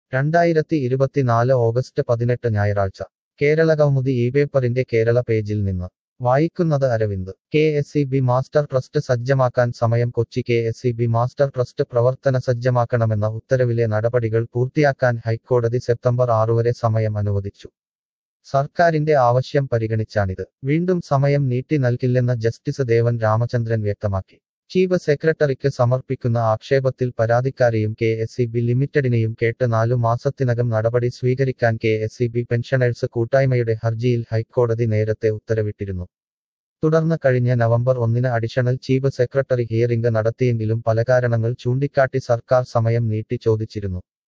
രണ്ടായിരത്തി ഇരുപത്തിനാല് ഓഗസ്റ്റ് പതിനെട്ട് ഞായറാഴ്ച കേരളകൗമുദി ഈ പേപ്പറിന്റെ കേരള പേജിൽ നിന്ന് വായിക്കുന്നത് Aravind K S E B master trust സജ്ജമാക്കാൻ സമയം Kochi K S E B master trust പ്രവർത്തന സജ്ജമാക്കണമെന്ന ഉത്തരവിലെ നടപടികൾ പൂർത്തിയാക്കാൻ ഹൈക്കോടതി സെപ്റ്റംബർ ആറ് വരെ സമയം അനുവദിച്ചു സർക്കാരിന്റെ ആവശ്യം പരിഗണിച്ചാണിത് വീണ്ടും സമയം നീട്ടി നൽകില്ലെന്ന് ജസ്റ്റിസ് ദേവൻ രാമചന്ദ്രൻ വ്യക്തമാക്കി ചീഫ് സെക്രട്ടറിക്ക് സമർപ്പിക്കുന്ന ആക്ഷേപത്തിൽ പരാതിക്കാരെയും കെ എസ് ഇ ബി ലിമിറ്റഡിനെയും കേട്ട് നാലു മാസത്തിനകം നടപടി സ്വീകരിക്കാൻ K S E B pensioners കൂട്ടായ്മയുടെ ഹർജിയിൽ ഹൈക്കോടതി നേരത്തെ ഉത്തരവിട്ടിരുന്നു തുടർന്ന് കഴിഞ്ഞ നവംബർ ഒന്നിന് അഡീഷണൽ ചീഫ് സെക്രട്ടറി ഹിയറിംഗ് നടത്തിയെങ്കിലും പല കാരണങ്ങൾ ചൂണ്ടിക്കാട്ടി സർക്കാർ സമയം നീട്ടി ചോദിച്ചിരുന്നു